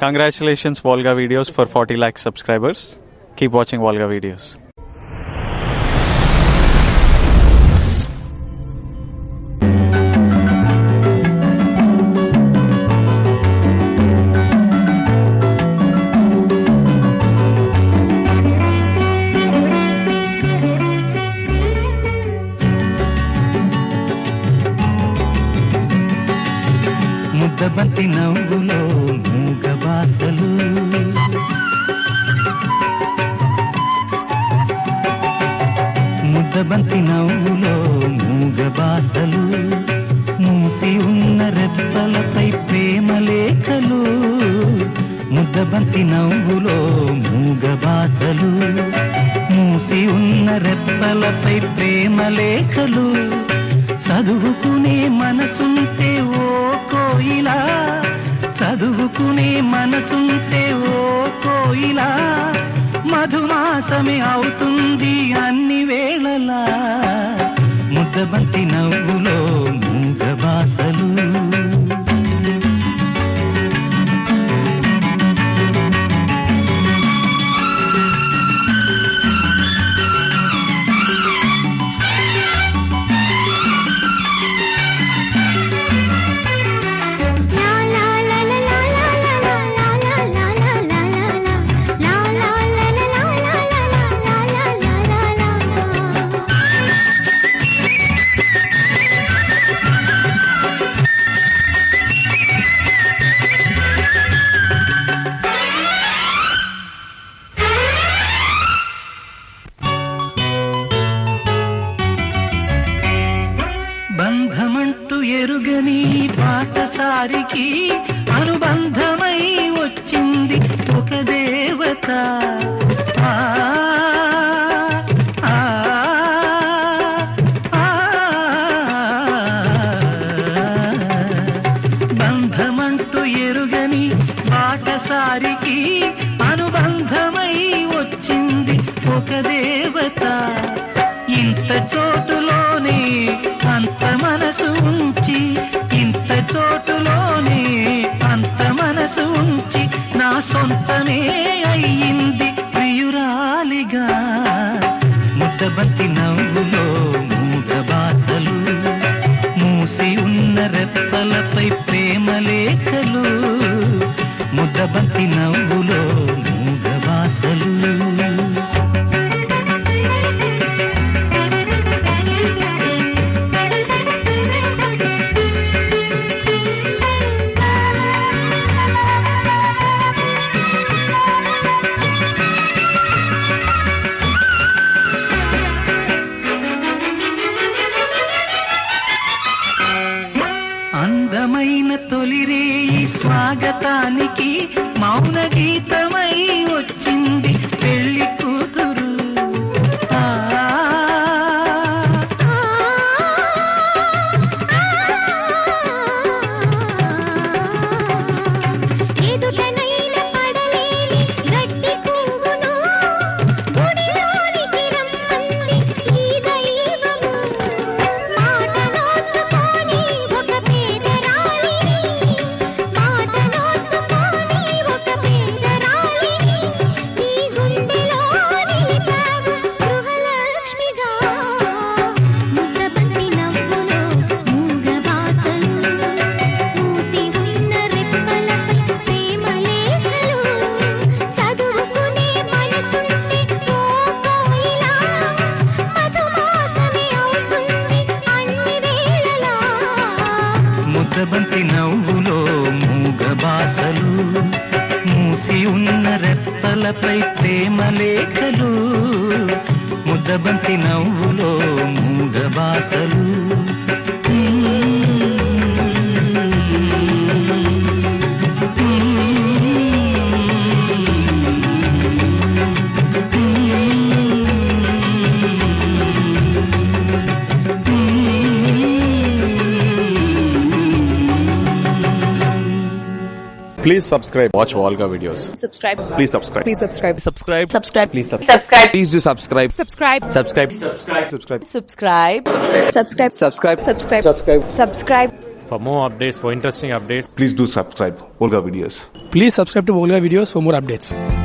Congratulations, Volga Videos, for 40 lakh subscribers. Keep watching Volga Videos. ముద్దబంతి నవ్వులో మూగ బాసలు ముద్దబంతి నవ్వులో మూగ బాసలు మూసి ఉన్న రెప్పలపై ప్రేమ లేఖలు ముద్దబంతి నవ్వులో మూగ బాసలు మూసి ఉన్న రెప్పలపై ప్రేమ లేఖలు చదువుకునే మనసుంటే ఓ కోయిలా చదువుకునే మనసుంటే ఓ కోయిలా మధుమాసమే అవుతుంది అన్ని వేళలా ముద్దబంతి నవ్వులో మూగ బాసలు బంధమంటూ ఎరుగని పాటసారికి అనుబంధమై వచ్చింది ఒక దేవత ఆ, ఆ, ఆ. బంధమంటూ ఎరుగని పాటసారికి అనుబంధమై వచ్చింది ఒక దేవత ఇంత చోటులోనే అంత మనసు ఉంచి ఇంత చోటులోనే అంత మనసు ఉంచి నా సొంతమే అయ్యింది ప్రియురాలిగా ముద్దబంతి నవ్వులో మూగ బాసలు మూసి ఉన్న రెప్పలపై ప్రేమ లేఖలు ముద్దబంతి నవ్వులో మూగ బాసలు అందమైన తొలిరేయి స్వాగతానికి మౌన గీతమై వచ్చింది పెళ్లి కూతురు ఆ, ఎదుటనైన పడలేని గడ్డి పువ్వును గుడిలోనికి రమ్మంది ఈ దైవము మాట నోచుకొని ఒక పేదరాలిని మాట నోచుకొని ఒక పేదరాలిని నీ గుండెలో నిలిపావు గృహలక్ష్మిగా ముద్దబంతి నవ్వులో మూగ బాసలు మూసి ఉన్న రెప్పలపై ప్రేమ లేఖలు చదువుకునే మనసుంటే ఓ కోయిలా మధుమాసమే అవుతుంది అన్ని వేళలా ముద్దబంతి నవ్వులో మూగ బాసలు మూసి ఉన్న రెప్పలపై ప్రేమ లేఖలు ముద్దబంతి నవ్వులో మూగ బాసలు Please subscribe. Watch Volga videos. subscribe Please subscribe. please subscribe subscribe subscribe please subscribe subscribe please do subscribe subscribe subscribe Subscribe. subscribe subscribe subscribe subscribe subscribe For more updates, for interesting updates, Please do subscribe Olga Videos. Please subscribe to Volga videos for more updates.